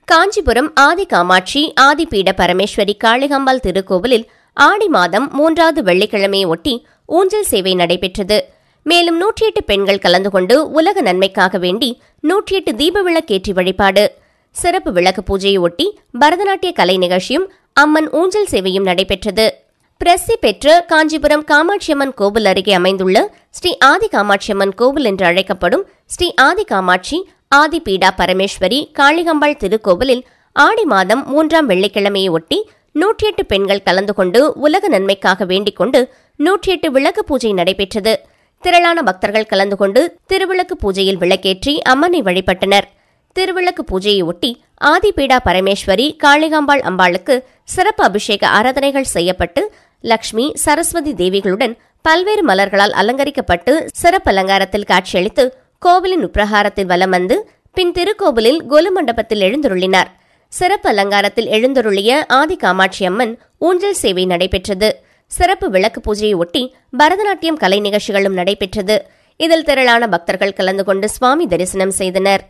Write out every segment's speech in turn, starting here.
காஞ்சிபுரம் ஆதி காமாட்சி ஆதிபீட பரமேஸ்வரி காளிகாம்பாள் திருக்கோவிலில் ஆடி மாதம் மூன்றாவது வெள்ளிக்கிழமையை ஒட்டி ஊஞ்சல் சேவை நடைபெற்றது மேலும் நூற்றி எட்டு பெண்கள் கலந்து கொண்டு உலக நன்மைக்காக வேண்டி நூற்றி எட்டு தீப விளக்கேற்றி வழிபாடு சிறப்பு விளக்கு பூஜையை ஒட்டி பரதநாட்டிய கலை நிகழ்ச்சியும் அம்மன் ஊஞ்சல் சேவையும் நடைபெற்றது பிரசி பெற்ற காஞ்சிபுரம் காமாட்சியம்மன் கோவில் அருகே அமைந்துள்ள ஸ்ரீ ஆதி காமாட்சியம்மன் கோவில் என்று அழைக்கப்படும் ஸ்ரீ ஆதி காமாட்சி ஆதி பீடா பரமேஸ்வரி காளிகம்பாள் திருக்கோவிலில் ஆடி மாதம் மூன்றாம் வெள்ளிக்கிழமையை ஒட்டி நூற்றி எட்டு பெண்கள் கலந்து கொண்டு உலக நன்மைக்காக வேண்டிக் கொண்டு நூற்றி எட்டு விளக்கு பூஜை நடைபெற்றது திரளான பக்தர்கள் கலந்து கொண்டு திருவிளக்கு பூஜையில் விளக்கேற்றி அம்மனை வழிபட்டனர் திருவிளக்கு பூஜையை ஒட்டி ஆதிபீடா பரமேஸ்வரி காளிகாம்பாள் அம்பாளுக்கு சிறப்பு அபிஷேக ஆராதனைகள் செய்யப்பட்டு லக்ஷ்மி சரஸ்வதி தேவிகளுடன் பல்வேறு மலர்களால் அலங்கரிக்கப்பட்டு சிறப்பு அலங்காரத்தில் காட்சியளித்து கோவிலின் உப்ரஹாரத்தில் வலம் வந்து பின் திருக்கோவிலில் கொலு மண்டபத்தில் எழுந்தருளினார் சிறப்பு அலங்காரத்தில் எழுந்தருளிய ஆதி காமாட்சி அம்மன் ஊஞ்சல் சேவை நடைபெற்றது சிறப்பு விளக்கு பூஜையை ஒட்டி பரதநாட்டியம் கலை நிகழ்ச்சிகளும் நடைபெற்றது இதில் திரளான பக்தர்கள் கலந்து கொண்டு சுவாமி தரிசனம் செய்தனர்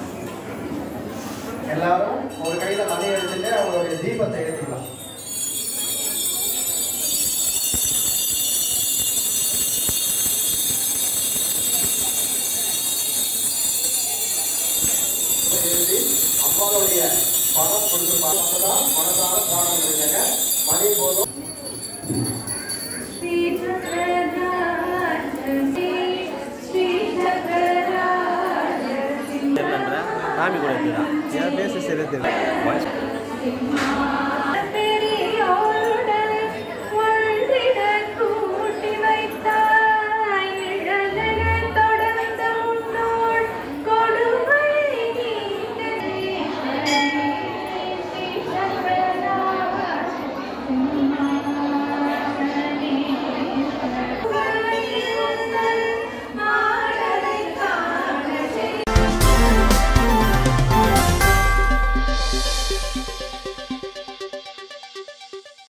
எல்லாரும் ஒரு கையில மணி எடுத்துட்டு அவங்களுடைய தீபத்தை ஏற்றிக்கலாம் எழுதி அம்மாவுடைய பணம் கொடுத்து பார்த்ததான் மனதார தானம் பண்ணிக்கங்க மணி போதும் श्री चक्रराज श्री चक्रराज தெரியலன்ற சாமி கூட இருக்குதா என் பேச சரியா தெரியல வாய்ஸ்